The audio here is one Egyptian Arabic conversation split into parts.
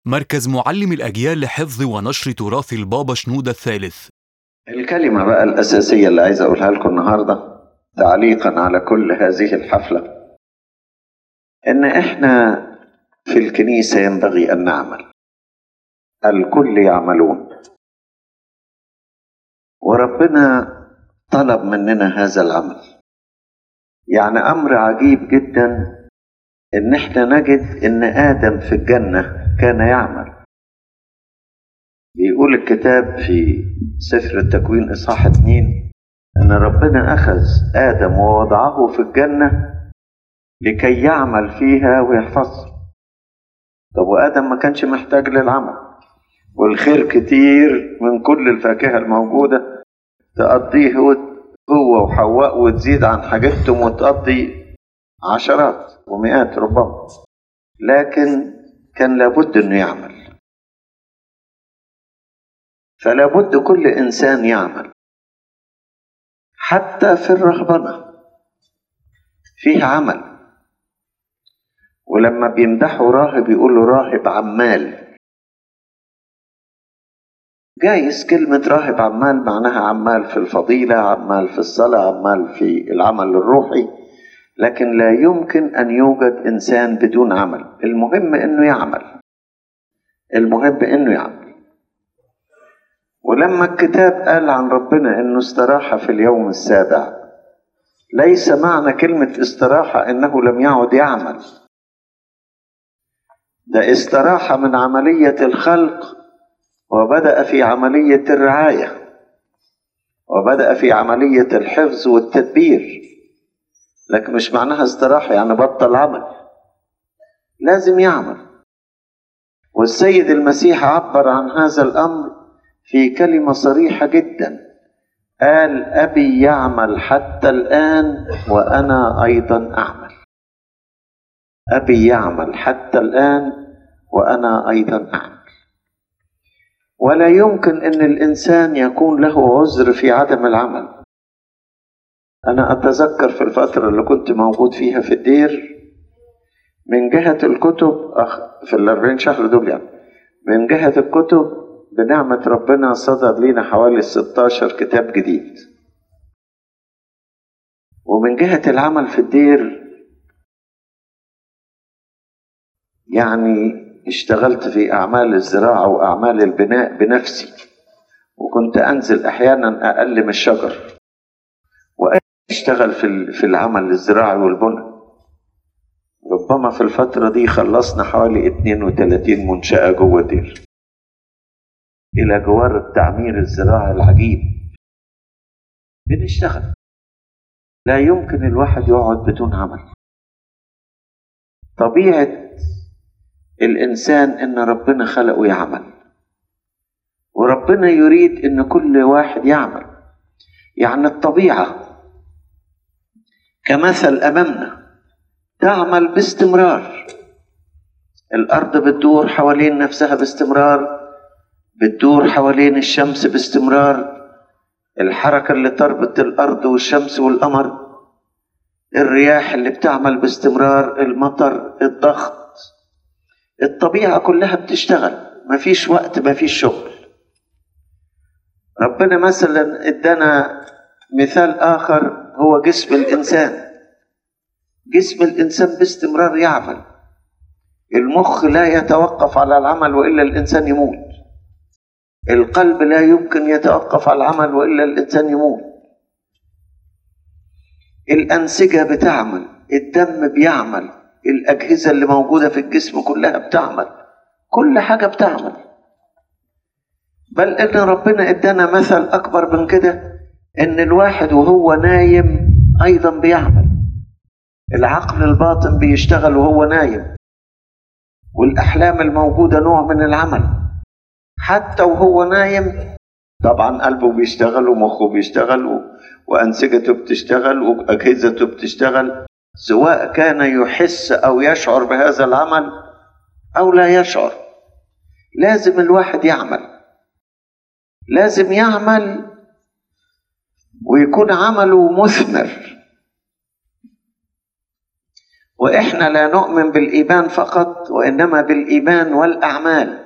مركز معلم الأجيال لحفظ ونشر تراث البابا شنودة الثالث الكلمة بقى الأساسية اللي عايز أقولها لكم النهاردة تعليقا على كل هذه الحفلة إن إحنا في الكنيسة ينبغي أن نعمل الكل يعملون وربنا طلب مننا هذا العمل يعني أمر عجيب جدا إن إحنا نجد إن آدم في الجنة كان يعمل بيقول الكتاب في سفر التكوين إصحاح اتنين إن ربنا أخذ آدم ووضعه في الجنة لكي يعمل فيها ويحفظها طب وآدم ما كانش محتاج للعمل والخير كتير من كل الفاكهة الموجودة تقضيه هو وحواء وتزيد عن حاجتهم وتقضي عشرات ومئات ربما لكن كان لابد انه يعمل فلا بد كل انسان يعمل حتى في الرهبنه فيه عمل ولما بيمدحوا راهب يقولوا راهب عمال جايز كلمة راهب عمال معناها عمال في الفضيلة عمال في الصلاة عمال في العمل الروحي لكن لا يمكن أن يوجد إنسان بدون عمل المهم أنه يعمل المهم أنه يعمل ولما الكتاب قال عن ربنا أنه استراح في اليوم السابع ليس معنى كلمة استراحة أنه لم يعد يعمل ده استراح من عملية الخلق وبدأ في عملية الرعاية وبدأ في عملية الحفظ والتدبير لكن مش معناها استراحة يعني بطل عمل لازم يعمل والسيد المسيح عبر عن هذا الأمر في كلمة صريحة جدا قال أبي يعمل حتى الآن وأنا أيضا أعمل أبي يعمل حتى الآن وأنا أيضا أعمل ولا يمكن أن الإنسان يكون له عذر في عدم العمل أنا أتذكر في الفترة اللي كنت موجود فيها في الدير من جهة الكتب في الأربعين شهر دول يعني من جهة الكتب بنعمة ربنا صدر لينا حوالي 16 كتاب جديد ومن جهة العمل في الدير يعني اشتغلت في أعمال الزراعة وأعمال البناء بنفسي وكنت أنزل أحيانا أقلم الشجر وأشتغل في في العمل الزراعي والبناء ربما في الفترة دي خلصنا حوالي 32 منشأة جوه الدير إلى جوار التعمير الزراعي العجيب بنشتغل لا يمكن الواحد يقعد بدون عمل طبيعة الإنسان إن ربنا خلقه يعمل وربنا يريد إن كل واحد يعمل يعني الطبيعة كمثل أمامنا تعمل باستمرار الأرض بتدور حوالين نفسها باستمرار بتدور حوالين الشمس باستمرار الحركة اللي تربط الأرض والشمس والقمر الرياح اللي بتعمل باستمرار المطر الضغط الطبيعة كلها بتشتغل مفيش وقت مفيش شغل ربنا مثلا ادانا مثال آخر هو جسم الإنسان جسم الإنسان باستمرار يعمل المخ لا يتوقف على العمل وإلا الإنسان يموت القلب لا يمكن يتوقف على العمل وإلا الإنسان يموت الأنسجة بتعمل الدم بيعمل الأجهزة اللي موجودة في الجسم كلها بتعمل كل حاجة بتعمل بل إن ربنا إدانا مثل أكبر من كده إن الواحد وهو نايم أيضا بيعمل العقل الباطن بيشتغل وهو نايم والأحلام الموجودة نوع من العمل حتى وهو نايم طبعا قلبه بيشتغل ومخه بيشتغل وأنسجته بتشتغل وأجهزته بتشتغل سواء كان يحس أو يشعر بهذا العمل أو لا يشعر لازم الواحد يعمل لازم يعمل ويكون عمله مثمر واحنا لا نؤمن بالايمان فقط وانما بالايمان والاعمال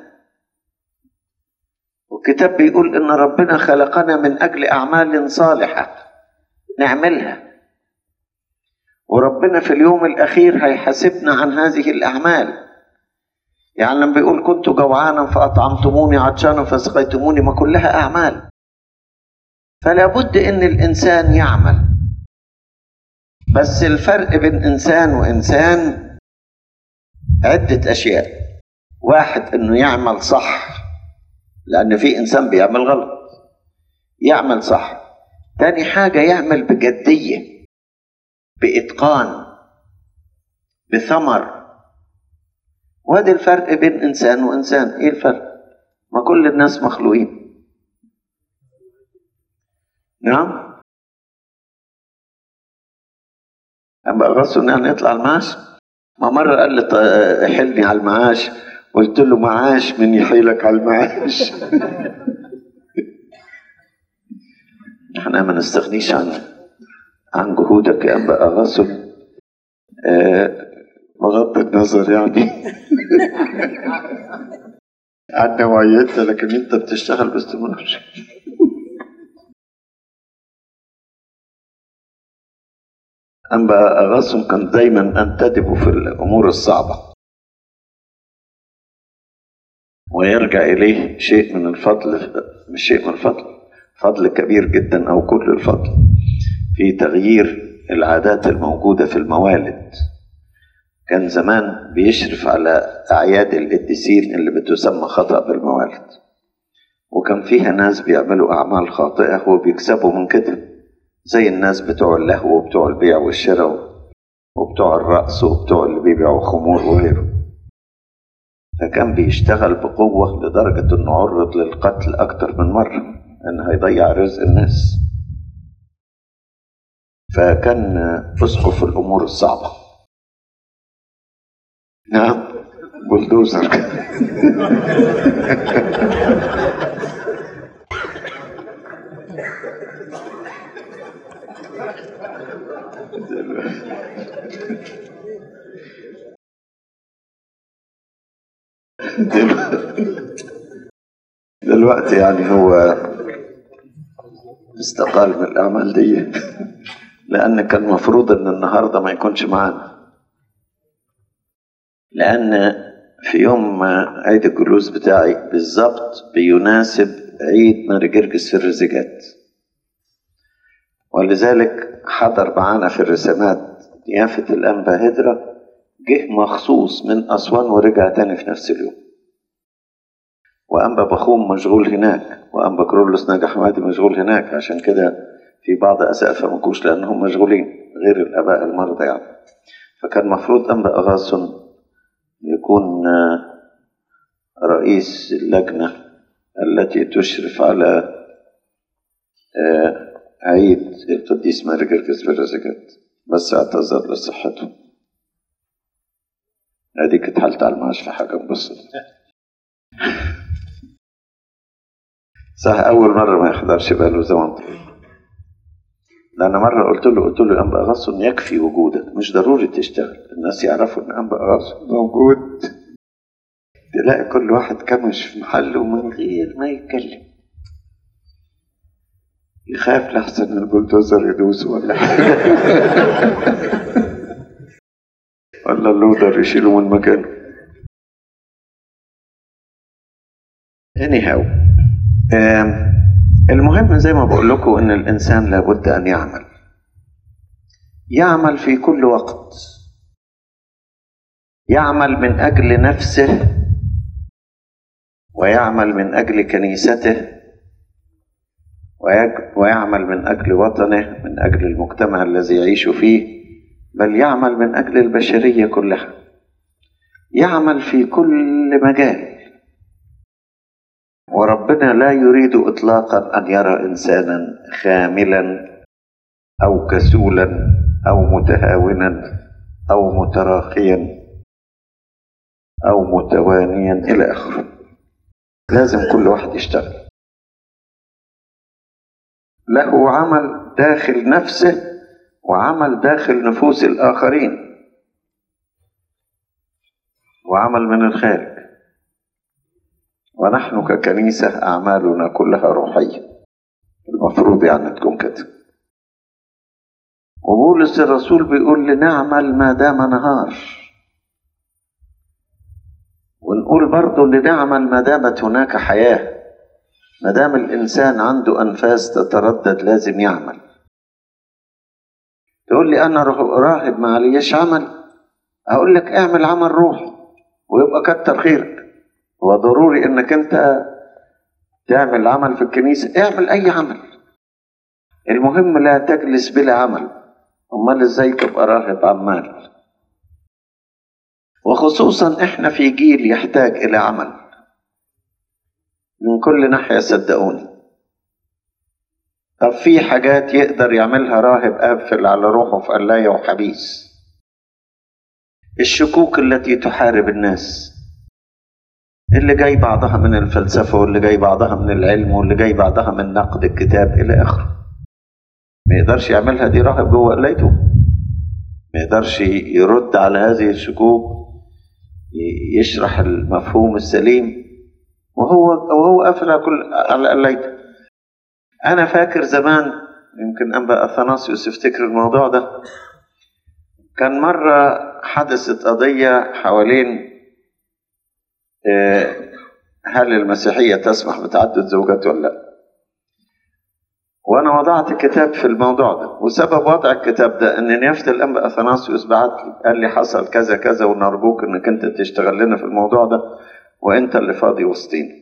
والكتاب بيقول ان ربنا خلقنا من اجل اعمال صالحه نعملها وربنا في اليوم الاخير هيحاسبنا عن هذه الاعمال يعني لما بيقول كنت جوعانا فاطعمتموني عطشانا فسقيتموني ما كلها اعمال فلا بد ان الانسان يعمل بس الفرق بين انسان وانسان عده اشياء واحد انه يعمل صح لان في انسان بيعمل غلط يعمل صح تاني حاجه يعمل بجديه باتقان بثمر وادي الفرق بين انسان وانسان ايه الفرق ما كل الناس مخلوقين نعم أما غصوا يعني يطلع المعاش ما مرة قال لي ط- حلني على المعاش قلت له معاش من يحيلك على المعاش احنا ما نستغنيش عن عن جهودك يا أنبا غسل آه بغض النظر يعني عن نوعيتها لكن انت بتشتغل باستمرار أنبا أغاثم كان دايما أنتدب في الأمور الصعبة ويرجع إليه شيء من الفضل مش شيء من الفضل فضل كبير جدا أو كل الفضل في تغيير العادات الموجودة في الموالد كان زمان بيشرف على أعياد القديسين اللي بتسمى خطأ بالموالد وكان فيها ناس بيعملوا أعمال خاطئة وبيكسبوا من كده زي الناس بتوع اللهو وبتوع البيع والشراء وبتوع الرقص وبتوع اللي بيبيعوا خمور وغيره فكان بيشتغل بقوة لدرجة انه عرض للقتل أكتر من مرة إن هيضيع رزق الناس فكان أسقف الأمور الصعبة نعم بلدوزر دلوقتي يعني هو استقال من الأعمال دي لأن كان المفروض إن النهاردة ما يكونش معانا لأن في يوم عيد الجلوس بتاعي بالظبط بيناسب عيد ماري جرجس في الرزجات ولذلك حضر معانا في الرسامات ضيافة الأنبا هدرة جه مخصوص من أسوان ورجع تاني في نفس اليوم وأنبا بخوم مشغول هناك وأنبا كرولوس ناجح حمادي مشغول هناك عشان كده في بعض أسقفة مكوش لأنهم مشغولين غير الآباء المرضى يعني فكان المفروض أنبا أغاثن يكون رئيس اللجنة التي تشرف على عيد القديس ماري جرجس في الرزقات بس اعتذر لصحته اديك اتحلت على المعاش في حاجة مبسطة صح أول مرة ما يحضرش بقاله زمان طويل لأن مرة قلت له قلت له يا أنبا أغاثن يكفي وجودك مش ضروري تشتغل الناس يعرفوا إن أنبا أغاثن موجود تلاقي كل واحد كمش في محله من غير ما يتكلم يخاف لحسن البلدوزر يدوس ولا حاجة ولا اللودر يشيله من مكانه anyhow المهم زي ما بقول لكم ان الانسان لابد ان يعمل يعمل في كل وقت يعمل من اجل نفسه ويعمل من اجل كنيسته ويعمل من اجل وطنه من اجل المجتمع الذي يعيش فيه بل يعمل من اجل البشريه كلها يعمل في كل مجال وربنا لا يريد اطلاقا ان يرى انسانا خاملا او كسولا او متهاونا او متراخيا او متوانيا الى اخره لازم كل واحد يشتغل له عمل داخل نفسه وعمل داخل نفوس الاخرين وعمل من الخارج ونحن ككنيسة أعمالنا كلها روحية المفروض يعني تكون كده وبولس الرسول بيقول لنعمل ما دام نهار ونقول برضه لنعمل ما دامت هناك حياة ما دام الإنسان عنده أنفاس تتردد لازم يعمل تقول لي أنا راهب ما عليش عمل أقول لك اعمل عمل روحي ويبقى كتر خيرك هو ضروري إنك أنت تعمل عمل في الكنيسة اعمل أي عمل المهم لا تجلس بلا عمل أمال إزاي تبقى راهب عمال وخصوصا إحنا في جيل يحتاج إلى عمل من كل ناحية صدقوني طب في حاجات يقدر يعملها راهب قافل على روحه في قلاية وحبيس الشكوك التي تحارب الناس اللي جاي بعضها من الفلسفة واللي جاي بعضها من العلم واللي جاي بعضها من نقد الكتاب إلى آخره ما يقدرش يعملها دي راهب جوه قلايته ما يقدرش يرد على هذه الشكوك يشرح المفهوم السليم وهو وهو قافل على كل على قلايته انا فاكر زمان يمكن انبا اثناسيوس يفتكر الموضوع ده كان مرة حدثت قضية حوالين هل المسيحية تسمح بتعدد زوجات ولا لا وانا وضعت كتاب في الموضوع ده وسبب وضع الكتاب ده ان نيافة الانبا اثناسيوس بعت لي قال لي حصل كذا كذا ونرجوك انك انت تشتغل لنا في الموضوع ده وانت اللي فاضي وسطينا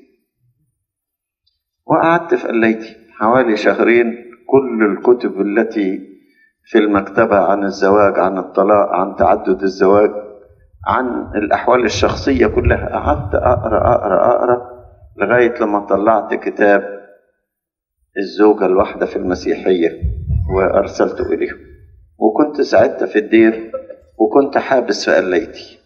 وقعدت في قليتي حوالي شهرين كل الكتب التي في المكتبة عن الزواج عن الطلاق عن تعدد الزواج عن الأحوال الشخصية كلها قعدت أقرأ أقرأ أقرأ لغاية لما طلعت كتاب الزوجة الواحدة في المسيحية وأرسلته إليهم وكنت ساعتها في الدير وكنت حابس في قليتي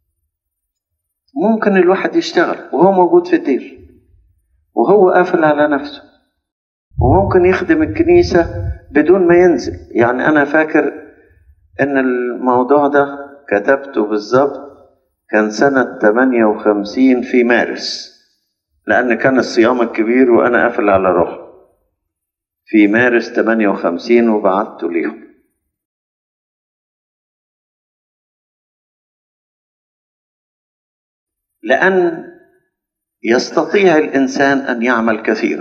ممكن الواحد يشتغل وهو موجود في الدير وهو قافل على نفسه وممكن يخدم الكنيسة بدون ما ينزل يعني أنا فاكر إن الموضوع ده كتبته بالظبط كان سنة 58 في مارس لأن كان الصيام الكبير وأنا قافل على روحي في مارس 58 وبعته ليهم لأن يستطيع الإنسان أن يعمل كثيرا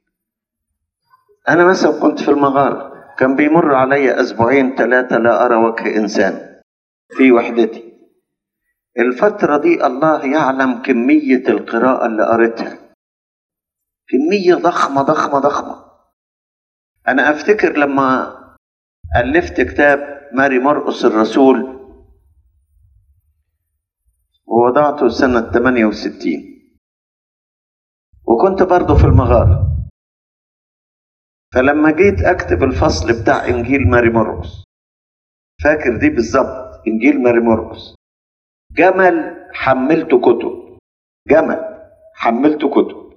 أنا مثلا كنت في المغارة كان بيمر علي أسبوعين ثلاثة لا أرى وجه إنسان في وحدتي الفترة دي الله يعلم كمية القراءة اللي قريتها كمية ضخمة ضخمة ضخمة أنا أفتكر لما ألفت كتاب ماري مرقس الرسول ووضعته سنة 68 وكنت برضه في المغارة فلما جيت أكتب الفصل بتاع إنجيل ماري مرقس فاكر دي بالظبط إنجيل ماري مرقس جمل حملته كتب جمل حملته كتب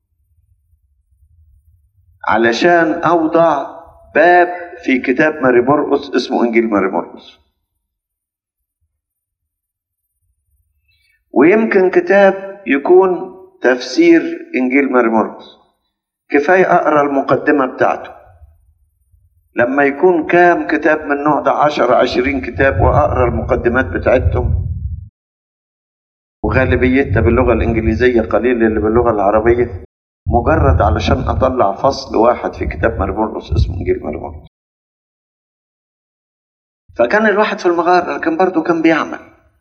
علشان أوضع باب في كتاب ماري مرقس اسمه إنجيل ماري مرقس ويمكن كتاب يكون تفسير إنجيل ماري مرقس كفاية أقرأ المقدمة بتاعته لما يكون كام كتاب من النوع ده عشر عشرين كتاب وأقرأ المقدمات بتاعتهم وغالبيتها باللغة الإنجليزية قليل اللي باللغة العربية مجرد علشان أطلع فصل واحد في كتاب مرمرقس اسمه إنجيل مرمرقس فكان الواحد في المغارة لكن برضه كان بيعمل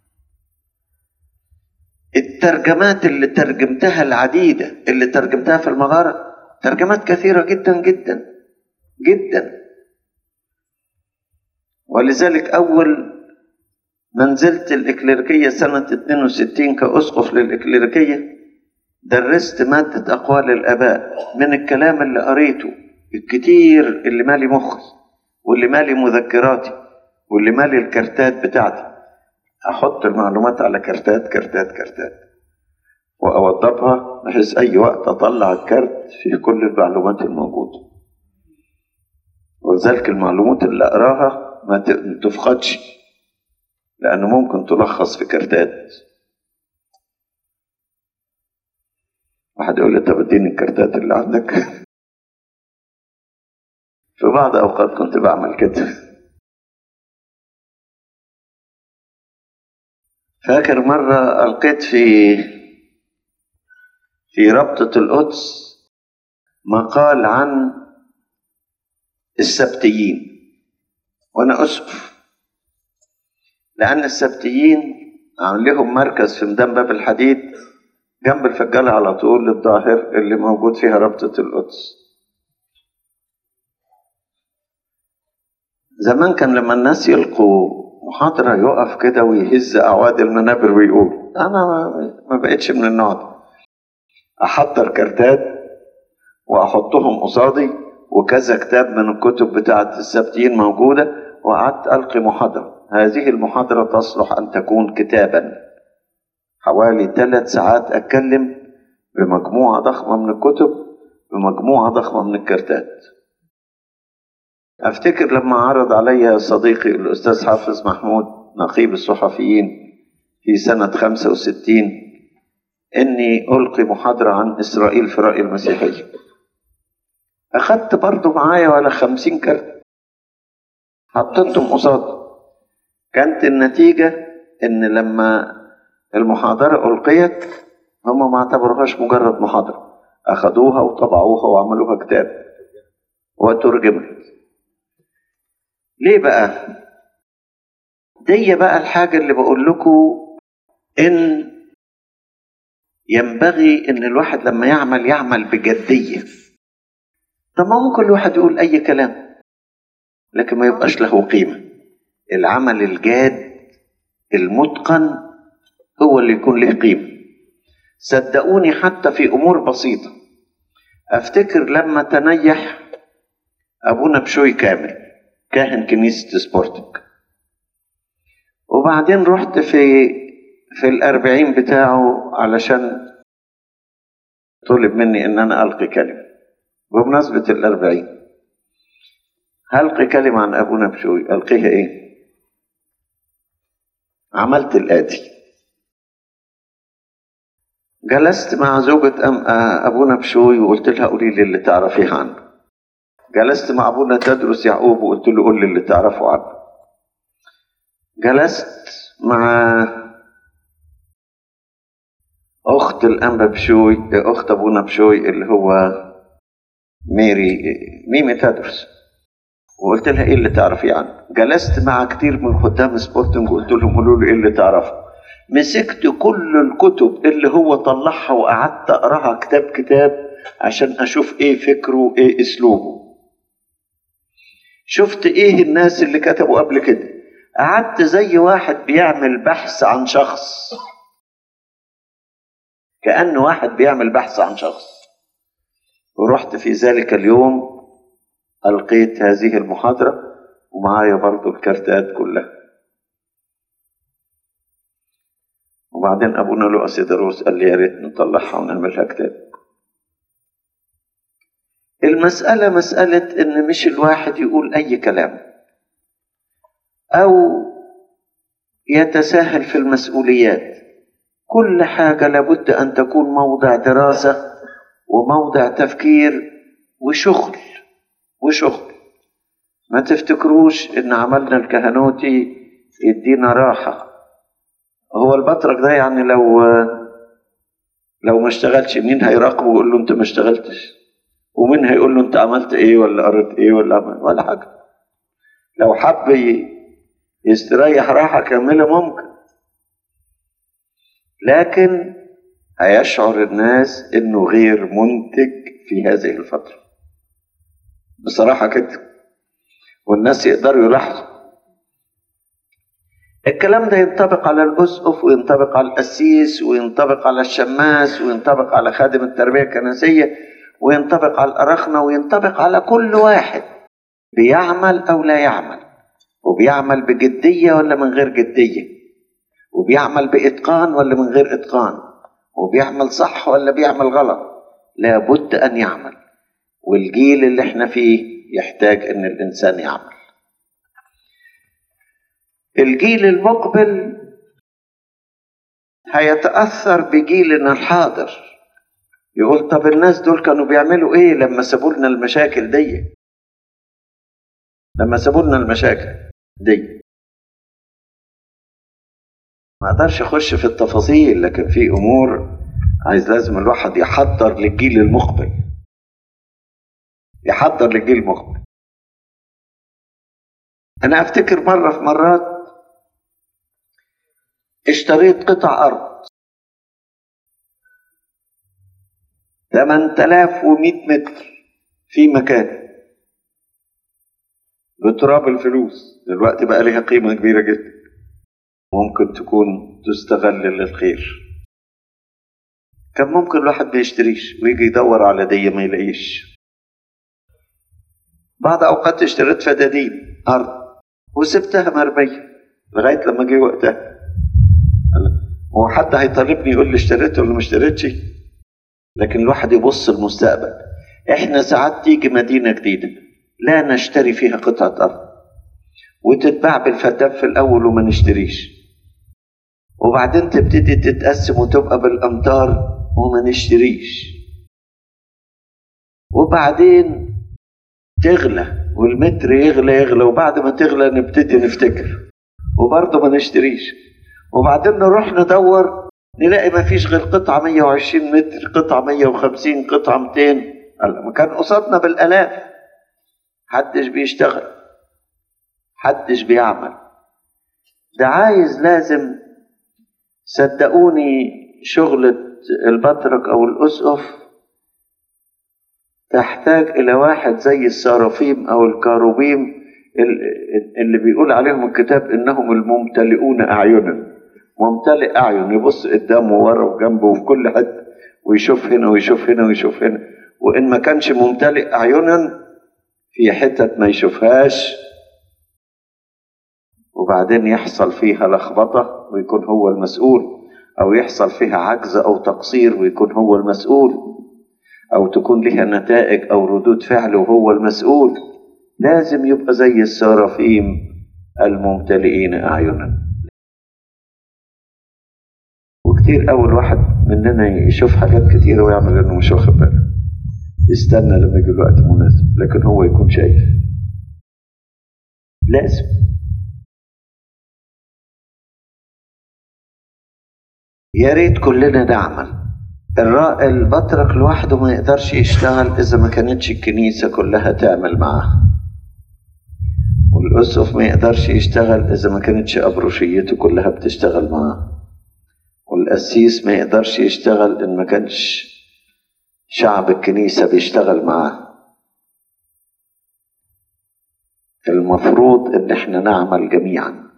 الترجمات اللي ترجمتها العديدة اللي ترجمتها في المغارة ترجمات كثيرة جدا جدا جدا ولذلك أول ما نزلت الإكليريكية سنة 62 كأسقف للإكليريكية درست مادة أقوال الآباء من الكلام اللي قريته الكتير اللي مالي مخي واللي مالي مذكراتي واللي مالي الكارتات بتاعتي أحط المعلومات على كارتات كارتات كارتات وأوضبها بحيث أي وقت أطلع الكارت فيه كل المعلومات الموجودة ولذلك المعلومات اللي أقراها ما تفقدش لأنه ممكن تلخص في كارتات واحد يقول لي طب اديني الكارتات اللي عندك في بعض اوقات كنت بعمل كده فاكر مرة ألقيت في في رابطة القدس مقال عن السبتيين وأنا أسف لأن السبتيين عامل لهم مركز في ميدان باب الحديد جنب الفجالة على طول للظاهر اللي موجود فيها رابطة القدس زمان كان لما الناس يلقوا محاضرة يقف كده ويهز أعواد المنابر ويقول أنا ما بقتش من النوع ده أحضر كارتات وأحطهم قصادي وكذا كتاب من الكتب بتاعة السبتيين موجودة وقعدت ألقي محاضرة هذه المحاضرة تصلح أن تكون كتابا حوالي ثلاث ساعات أتكلم بمجموعة ضخمة من الكتب بمجموعة ضخمة من الكارتات أفتكر لما عرض علي صديقي الأستاذ حافظ محمود نقيب الصحفيين في سنة 65 إني ألقي محاضرة عن إسرائيل في رأي المسيحية أخدت برضو معايا ولا خمسين كارت حطيتهم قصاد كانت النتيجة إن لما المحاضرة ألقيت هم ما اعتبروهاش مجرد محاضرة أخدوها وطبعوها وعملوها كتاب وترجمت ليه بقى دي بقى الحاجة اللي بقول لكم إن ينبغي إن الواحد لما يعمل يعمل بجدية طب ما ممكن الواحد يقول أي كلام لكن ما يبقاش له قيمة العمل الجاد المتقن هو اللي يكون له قيمة صدقوني حتى في أمور بسيطة أفتكر لما تنيح أبونا بشوي كامل كاهن كنيسة سبورتك وبعدين رحت في في الأربعين بتاعه علشان طلب مني إن أنا ألقي كلمة بمناسبة الأربعين هلقي كلمة عن أبونا بشوي ألقيها إيه؟ عملت الآتي جلست مع زوجة أم أبونا بشوي وقلت لها قولي لي اللي تعرفيه عنه جلست مع ابونا تدرس يعقوب وقلت له قول لي اللي تعرفه عنه جلست مع اخت الانبا بشوي اخت ابونا بشوي اللي هو ميري ميمي تدرس وقلت لها ايه اللي تعرفيه عنه جلست مع كتير من خدام سبورتنج وقلت لهم قولوا لي ايه اللي تعرفه مسكت كل الكتب اللي هو طلعها وقعدت اقراها كتاب كتاب عشان اشوف ايه فكره وايه اسلوبه شفت ايه الناس اللي كتبوا قبل كده قعدت زي واحد بيعمل بحث عن شخص كأنه واحد بيعمل بحث عن شخص ورحت في ذلك اليوم ألقيت هذه المحاضرة ومعايا برضو الكارتات كلها وبعدين أبونا لؤى سيدروس قال لي يا ريت نطلعها ونعملها كتاب المسألة مسألة إن مش الواحد يقول أي كلام أو يتساهل في المسؤوليات كل حاجة لابد أن تكون موضع دراسة وموضع تفكير وشغل وشغل ما تفتكروش إن عملنا الكهنوتي يدينا راحة هو البطرك ده يعني لو لو ما اشتغلش مين هيراقبه ويقول له انت ما اشتغلتش ومين هيقول له انت عملت ايه ولا قريت ايه ولا عمل ولا حاجه لو حب يستريح راحه كامله ممكن لكن هيشعر الناس انه غير منتج في هذه الفتره بصراحه كده والناس يقدروا يلاحظوا الكلام ده ينطبق على الأسقف وينطبق على القسيس وينطبق على الشماس وينطبق على خادم التربية الكنسية وينطبق على الأرخنة وينطبق على كل واحد بيعمل أو لا يعمل وبيعمل بجدية ولا من غير جدية وبيعمل بإتقان ولا من غير إتقان وبيعمل صح ولا بيعمل غلط لابد أن يعمل والجيل اللي احنا فيه يحتاج أن الإنسان يعمل الجيل المقبل هيتأثر بجيلنا الحاضر يقول طب الناس دول كانوا بيعملوا ايه لما سابوا لنا المشاكل دي لما سابوا لنا المشاكل دي ما اقدرش اخش في التفاصيل لكن في امور عايز لازم الواحد يحضر للجيل المقبل يحضر للجيل المقبل انا افتكر مره في مرات اشتريت قطع ارض 8100 متر في مكان بتراب الفلوس دلوقتي بقى ليها قيمة كبيرة جدا ممكن تكون تستغل للخير كان ممكن الواحد ما يشتريش ويجي يدور على دي ما يلاقيش بعض أوقات اشتريت فدادين أرض وسبتها مرمية لغاية لما جه وقتها هو حد هيطالبني يقول لي اشتريت ولا ما اشتريتش لكن الواحد يبص المستقبل احنا ساعات تيجي مدينة جديدة لا نشتري فيها قطعة أرض وتتباع بالفدان في الأول وما نشتريش وبعدين تبتدي تتقسم وتبقى بالأمتار وما نشتريش وبعدين تغلى والمتر يغلى يغلى وبعد ما تغلى نبتدي نفتكر وبرضه ما نشتريش وبعدين نروح ندور نلاقي ما فيش غير قطعة 120 متر قطعة 150 قطعة 200 ما كان قصادنا بالآلاف حدش بيشتغل حدش بيعمل ده عايز لازم صدقوني شغلة البطرك أو الأسقف تحتاج إلى واحد زي السرافيم أو الكاروبيم اللي بيقول عليهم الكتاب إنهم الممتلئون أعينا ممتلئ أعين يبص قدامه وورا وجنبه وفي كل حتة ويشوف هنا ويشوف هنا ويشوف هنا وإن ما كانش ممتلئ أعينا في حتت ما يشوفهاش وبعدين يحصل فيها لخبطة ويكون هو المسؤول أو يحصل فيها عجز أو تقصير ويكون هو المسؤول أو تكون لها نتائج أو ردود فعل وهو المسؤول لازم يبقى زي السرافيم الممتلئين أعينا وكتير أول واحد مننا يشوف حاجات كتيرة ويعمل إنه مش واخد باله يستنى لما يجي الوقت المناسب لكن هو يكون شايف لازم يا ريت كلنا نعمل الرائع البطرك لوحده ما يقدرش يشتغل إذا ما كانتش الكنيسة كلها تعمل معاه والأسقف ما يقدرش يشتغل إذا ما كانتش أبروشيته كلها بتشتغل معاه والقسيس ما يقدرش يشتغل إن ما كانش شعب الكنيسة بيشتغل معاه المفروض إن إحنا نعمل جميعا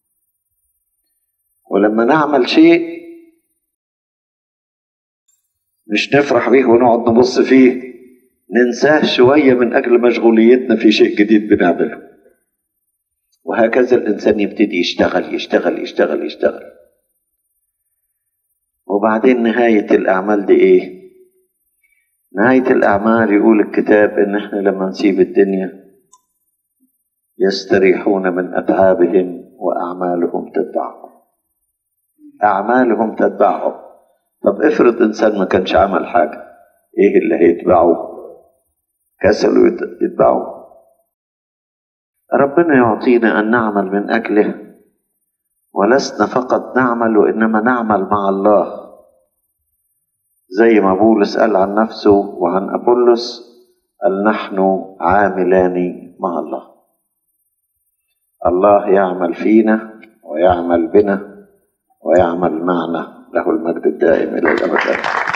ولما نعمل شيء مش نفرح بيه ونقعد نبص فيه ننساه شوية من أجل مشغوليتنا في شيء جديد بنعمله وهكذا الإنسان يبتدي يشتغل يشتغل يشتغل يشتغل وبعدين نهاية الأعمال دي إيه؟ نهاية الأعمال يقول الكتاب إن إحنا لما نسيب الدنيا يستريحون من أتعابهم وأعمالهم تتبعهم أعمالهم تتبعهم طب افرض إنسان ما كانش عمل حاجة إيه اللي هيتبعه؟ كسلوا يتبعوه ربنا يعطينا أن نعمل من أجله ولسنا فقط نعمل وإنما نعمل مع الله زي ما بولس قال عن نفسه وعن أبولس قال نحن عاملان مع الله الله يعمل فينا ويعمل بنا ويعمل معنا له المجد الدائم إلى الأبد